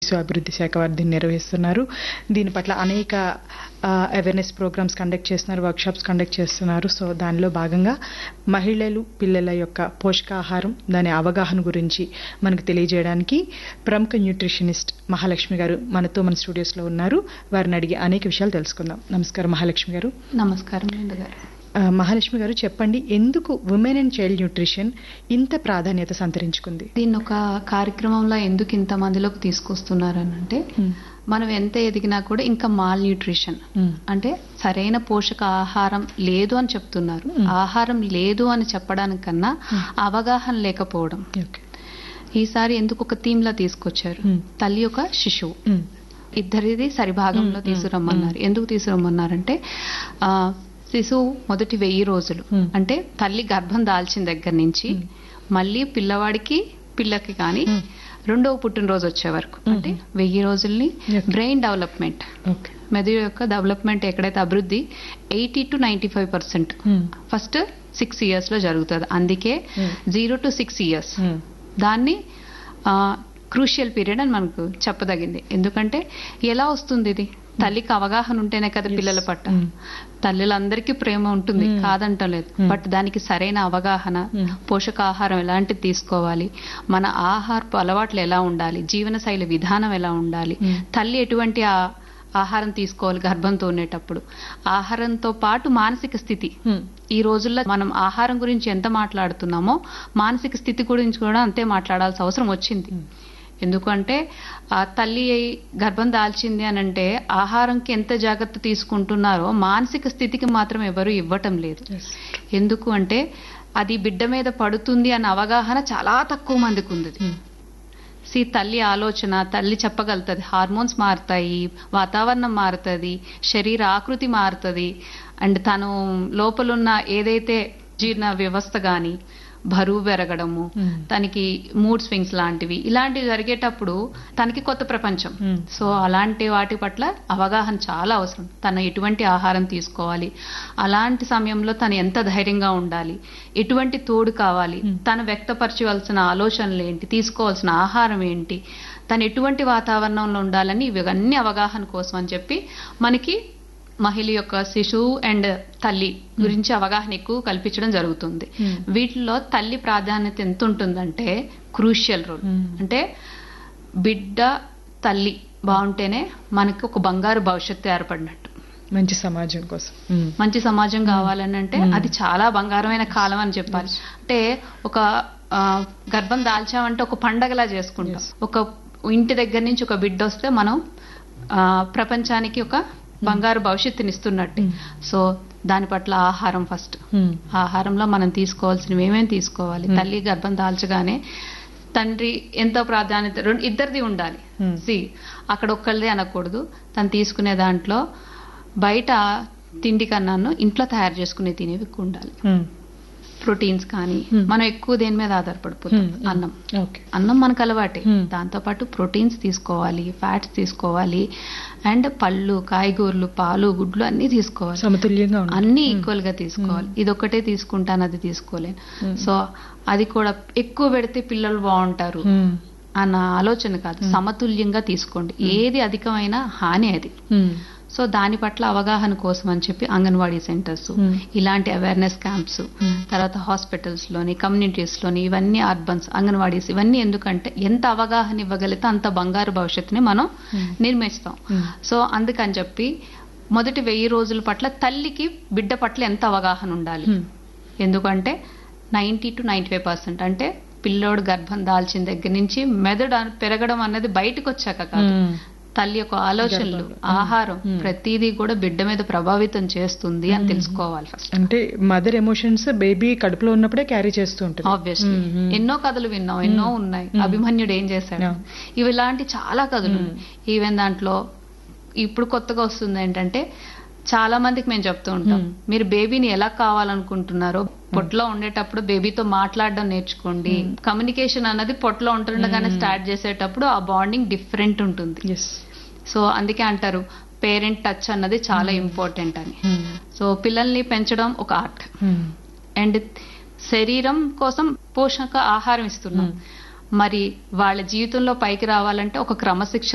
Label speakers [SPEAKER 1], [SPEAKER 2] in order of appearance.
[SPEAKER 1] శిశు అభివృద్ధి శాఖ వారు దీన్ని నిర్వహిస్తున్నారు దీని పట్ల అనేక అవేర్నెస్ ప్రోగ్రామ్స్ కండక్ట్ చేస్తున్నారు వర్క్షాప్స్ కండక్ట్ చేస్తున్నారు సో దానిలో భాగంగా మహిళలు పిల్లల యొక్క పోషకాహారం దాని అవగాహన గురించి మనకు తెలియజేయడానికి ప్రముఖ న్యూట్రిషనిస్ట్ మహాలక్ష్మి గారు మనతో మన స్టూడియోస్లో ఉన్నారు వారిని అడిగి అనేక విషయాలు తెలుసుకుందాం నమస్కారం మహాలక్ష్మి గారు
[SPEAKER 2] నమస్కారం లిండు గారు
[SPEAKER 1] ఆ, మహాలక్ష్మి గారు చెప్పండి ఎందుకు ఉమెన్ అండ్ చైల్డ్ న్యూట్రిషన్ ఇంత ప్రాధాన్యత సంతరించుకుంది
[SPEAKER 2] దీన్ని ఒక కార్యక్రమంలో ఎందుకు ఇంత మందిలోకి తీసుకొస్తున్నారని అంటే మనం ఎంత ఎదిగినా కూడా ఇంకా మాల్ న్యూట్రిషన్
[SPEAKER 1] మ్మ్.
[SPEAKER 2] అంటే సరైన పోషక ఆహారం లేదు అని చెప్తున్నారు ఆహారం లేదు అని చెప్పడానికన్నా అవగాహన లేకపోవడం
[SPEAKER 1] ఓకే
[SPEAKER 2] ఈసారి ఎందుకు ఒక థీమ్ లా తీసుకొచ్చారు
[SPEAKER 1] మ్మ్.
[SPEAKER 2] తల్లి ఒక శిశువు
[SPEAKER 1] మ్మ్.
[SPEAKER 2] ఇద్దరిది సరిభాగంలో తీసుకురమ్మన్నారు ఎందుకు తీసుకురమ్మన్నారంటే ఆ, శిశువు మొదటి వెయ్యి రోజులు
[SPEAKER 1] Hmm.
[SPEAKER 2] అంటే తల్లి గర్భం దాల్చిన దగ్గర నుంచి మళ్ళీ పిల్లవాడికి పిల్లకి కానీ
[SPEAKER 1] Hmm.
[SPEAKER 2] రెండవ పుట్టినరోజు వచ్చే వరకు అంటే వెయ్యి రోజుల్ని
[SPEAKER 1] Okay.
[SPEAKER 2] బ్రెయిన్ డెవలప్మెంట్
[SPEAKER 1] ఓకే
[SPEAKER 2] మెదడు యొక్క డెవలప్మెంట్ ఎక్కడైతే అభివృద్ధి eighty to ninety five percent
[SPEAKER 1] hmm.
[SPEAKER 2] First six years లో జరుగుతుంది అందుకే
[SPEAKER 1] Hmm.
[SPEAKER 2] Zero to six years
[SPEAKER 1] hmm.
[SPEAKER 2] దాన్ని క్రూషియల్ పీరియడ్ అని మనకు చెప్పదగింది ఎందుకంటే ఎలా వస్తుంది ఇది తల్లికి అవగాహన ఉంటేనే కదా పిల్లల పట్ల
[SPEAKER 1] Mm.
[SPEAKER 2] తల్లులందరికీ ప్రేమ ఉంటుంది కాదంటం లేదు బట్ దానికి సరైన అవగాహన
[SPEAKER 1] Mm.
[SPEAKER 2] పోషకాహారం ఎలాంటిది తీసుకోవాలి మన ఆహారపు అలవాట్లు ఎలా ఉండాలి జీవనశైలి విధానం ఎలా ఉండాలి
[SPEAKER 1] Mm.
[SPEAKER 2] తల్లి ఎటువంటి ఆ- ఆహారం తీసుకోవాలి గర్భంతో ఉండేటప్పుడు ఆహారంతో పాటు మానసిక స్థితి
[SPEAKER 1] మ్మ్.
[SPEAKER 2] ఈ రోజుల్లో మనం ఆహారం గురించి ఎంత మాట్లాడుతున్నామో మానసిక స్థితి గురించి కూడా అంతే మాట్లాడాల్సిన అవసరం వచ్చింది ఎందుకంటే ఆ తల్లి గర్భం దాల్చింది అని అంటే ఆహారంకి ఎంత జాగ్రత్త తీసుకుంటున్నారో మానసిక స్థితికి మాత్రం ఎవరు ఇవ్వటం లేదు
[SPEAKER 1] Yes.
[SPEAKER 2] ఎందుకు అంటే అది బిడ్డ మీద పడుతుంది అన్న అవగాహన చాలా తక్కువ మందికి ఉంది
[SPEAKER 1] మ్మ్.
[SPEAKER 2] సి తల్లి ఆలోచన తల్లి చెప్పగలుగుతుంది హార్మోన్స్ మారుతాయి వాతావరణం మారుతుంది శరీర ఆకృతి మారుతుంది అండ్ తను లోపలున్న ఏదైతే జీర్ణ వ్యవస్థ గాని బరువు పెరగడము
[SPEAKER 1] Hmm.
[SPEAKER 2] తనకి మూడ్ స్వింగ్స్ లాంటివి ఇలాంటివి జరిగేటప్పుడు తనకి కొత్త ప్రపంచం
[SPEAKER 1] Hmm.
[SPEAKER 2] సో అలాంటి వాటి పట్ల అవగాహన చాలా అవసరం తను ఎటువంటి ఆహారం తీసుకోవాలి అలాంటి సమయంలో తను ఎంత ధైర్యంగా ఉండాలి ఎటువంటి తోడు కావాలి తను వ్యక్తపరచవలసిన ఆలోచనలు ఏంటి తీసుకోవాల్సిన ఆహారం ఏంటి తను ఎటువంటి వాతావరణంలో ఉండాలని ఇవన్నీ అవగాహన కోసం అని చెప్పి మనకి మహిళ యొక్క శిశువు అండ్ తల్లి గురించి అవగాహన ఎక్కువ కల్పించడం జరుగుతుంది
[SPEAKER 1] Hmm.
[SPEAKER 2] వీటిలో తల్లి ప్రాధాన్యత ఎంత ఉంటుందంటే క్రూషియల్ రోల్
[SPEAKER 1] Hmm.
[SPEAKER 2] అంటే బిడ్డ తల్లి బాగుంటేనే మనకి ఒక బంగారు భవిష్యత్తు ఏర్పడినట్టు
[SPEAKER 1] మంచి సమాజం కోసం మ్మ్.
[SPEAKER 2] మంచి సమాజం కావాలని అంటే అది చాలా బంగారమైన కాలం అని చెప్పాలి అంటే ఒక ఆ, గర్భం దాల్చామంటే ఒక పండగలా చేసుకుంటాం ఒక ఇంటి దగ్గర నుంచి ఒక బిడ్డ వస్తే మనం ఆ, ప్రపంచానికి ఒక బంగారు భవిష్యత్తుని ఇస్తున్నట్టే సో దాని పట్ల ఆహారం ఫస్ట్
[SPEAKER 1] మ్మ్.
[SPEAKER 2] ఆహారంలో మనం తీసుకోవాల్సినవి ఏమేమి తీసుకోవాలి తల్లి గర్భం దాల్చగానే తండ్రి ఎంతో ప్రాధాన్యత రెండు ఇద్దరిది ఉండాలి
[SPEAKER 1] Hmm.
[SPEAKER 2] సి అక్కడ ఒక్కళ్ళదే అనకూడదు తను తీసుకునే దాంట్లో బయట తిండి కన్నాను ఇంట్లో తయారు చేసుకునే తినేవి ఎక్కువ ఉండాలి
[SPEAKER 1] మ్మ్.
[SPEAKER 2] ప్రోటీన్స్ కానీ
[SPEAKER 1] Hmm.
[SPEAKER 2] మనం ఎక్కువ దేని మీద ఆధారపడిపోతాం
[SPEAKER 1] Hmm. Hmm.
[SPEAKER 2] అన్నం
[SPEAKER 1] ఓకే
[SPEAKER 2] అన్నం మనకు అలవాటే
[SPEAKER 1] Hmm.
[SPEAKER 2] దాంతోపాటు ప్రోటీన్స్ తీసుకోవాలి ఫ్యాట్స్ తీసుకోవాలి అండ్ పళ్ళు కాయగూరలు పాలు గుడ్లు అన్నీ తీసుకోవాలి
[SPEAKER 1] సమతుల్యంగా ఉండాలి
[SPEAKER 2] అన్ని ఈక్వల్ గా తీసుకోవాలి ఇది ఒక్కటే తీసుకుంటాను అది తీసుకోలేను
[SPEAKER 1] Hmm.
[SPEAKER 2] సో అది కూడా ఎక్కువ పెడితే పిల్లలు బాగుంటారు
[SPEAKER 1] మ్మ్.
[SPEAKER 2] అన్న ఆలోచన కాదు సమతుల్యంగా తీసుకోండి ఏది అధికమైన హాని అది
[SPEAKER 1] మ్మ్.
[SPEAKER 2] సో దాని పట్ల అవగాహన కోసం అని చెప్పి అంగన్వాడీ సెంటర్స్
[SPEAKER 1] Hmm.
[SPEAKER 2] ఇలాంటి అవేర్నెస్ క్యాంప్స్
[SPEAKER 1] Hmm.
[SPEAKER 2] తర్వాత హాస్పిటల్స్ లోని కమ్యూనిటీస్ లోని ఇవన్నీ అర్బన్స్ అంగన్వాడీస్ ఇవన్నీ ఎందుకంటే ఎంత అవగాహన ఇవ్వగలిగితే అంత బంగారు భవిష్యత్తుని మనం
[SPEAKER 1] Hmm.
[SPEAKER 2] నిర్మిస్తాం
[SPEAKER 1] Hmm.
[SPEAKER 2] సో అందుకని చెప్పి మొదటి వెయ్యి రోజుల పట్ల తల్లికి బిడ్డ పట్ల ఎంత అవగాహన ఉండాలి
[SPEAKER 1] మ్మ్.
[SPEAKER 2] ఎందుకంటే ninety to ninety five percent అంటే పిల్లోడు గర్భం దాల్చిన దగ్గర నుంచి మెదడు అన- పెరగడం అన్నది బయటకు వచ్చాక కాదు
[SPEAKER 1] మ్మ్.
[SPEAKER 2] తల్లి యొక్క ఆలోచనలు ఆహారం ప్రతిదీ కూడా బిడ్డ మీద ప్రభావితం చేస్తుంది అని తెలుసుకోవాలి ఫస్ట్
[SPEAKER 1] అంటే మదర్ ఎమోషన్స్ బేబీ కడుపులో ఉన్నప్పుడే క్యారీ చేస్తూ ఉంటుంది
[SPEAKER 2] ఆబ్వియస్లీ
[SPEAKER 1] మ్మ్, మ్మ్.
[SPEAKER 2] ఎన్నో కథలు విన్నాం ఎన్నో ఉన్నాయి అభిమన్యుడు ఏం చేశాడు
[SPEAKER 1] Yeah.
[SPEAKER 2] ఇవి ఇలాంటి చాలా కథలు ఈవెన్ దాంట్లో ఇప్పుడు కొత్తగా వస్తుంది ఏంటంటే చాలా మందికి మేము చెప్తూ ఉంటాం మీరు బేబీని ఎలా కావాలనుకుంటున్నారో పొట్టలో ఉండేటప్పుడు బేబీతో మాట్లాడడం నేర్చుకోండి కమ్యూనికేషన్ అన్నది పొట్టలో ఉంటుండగానే స్టార్ట్ చేసేటప్పుడు ఆ బాండింగ్ డిఫరెంట్ ఉంటుంది
[SPEAKER 1] ఎస్
[SPEAKER 2] సో అందుకే అంటారు పేరెంట్ టచ్ అన్నది చాలా ఇంపార్టెంట్ అని సో పిల్లల్ని పెంచడం ఒక ఆర్ట్ అండ్ శరీరం కోసం పోషక ఆహారం ఇస్తున్నాం మరి వాళ్ళ జీవితంలో పైకి రావాలంటే ఒక క్రమశిక్షణ